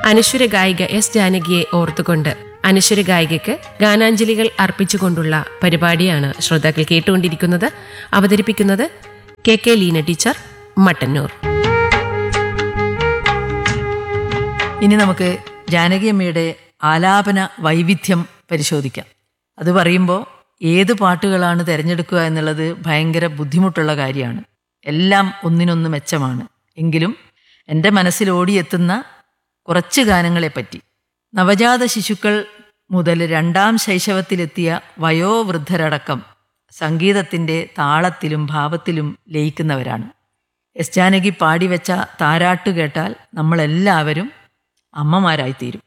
അനശ്വര ഗായിക എസ് ജാനകിയെ ഓർത്തുകൊണ്ട് അനശ്വര ഗായികയ്ക്ക് ഗാനാഞ്ജലികൾ അർപ്പിച്ചുകൊണ്ടുള്ള പരിപാടിയാണ് ശ്രോതാക്കൾ കേട്ടുകൊണ്ടിരിക്കുന്നത് അവതരിപ്പിക്കുന്നത് K K Leena teacher Mattannur ഇനി നമുക്ക് ജാനകിയമ്മയുടെ ആലാപന വൈവിധ്യം പരിശോധിക്കാം അത് പറയുമ്പോൾ ഏത് പാട്ടുകളാണ് തിരഞ്ഞെടുക്കുക എന്നുള്ളത് ഭയങ്കര ബുദ്ധിമുട്ടുള്ള കാര്യമാണ് എല്ലാം ഒന്നിനൊന്ന് മെച്ചമാണ് എങ്കിലും എൻ്റെ മനസ്സിൽ ഓടിയെത്തുന്ന കുറച്ച് ഗാനങ്ങളെപ്പറ്റി നവജാത ശിശുക്കൾ മുതൽ രണ്ടാം ശൈശവത്തിലെത്തിയ വയോവൃദ്ധരടക്കം സംഗീതത്തിൻ്റെ താളത്തിലും ഭാവത്തിലും ലയിക്കുന്നവരാണ് എസ് ജാനകി പാടിവെച്ച താരാട്ട് കേട്ടാൽ നമ്മളെല്ലാവരും അമ്മമാരായിത്തീരും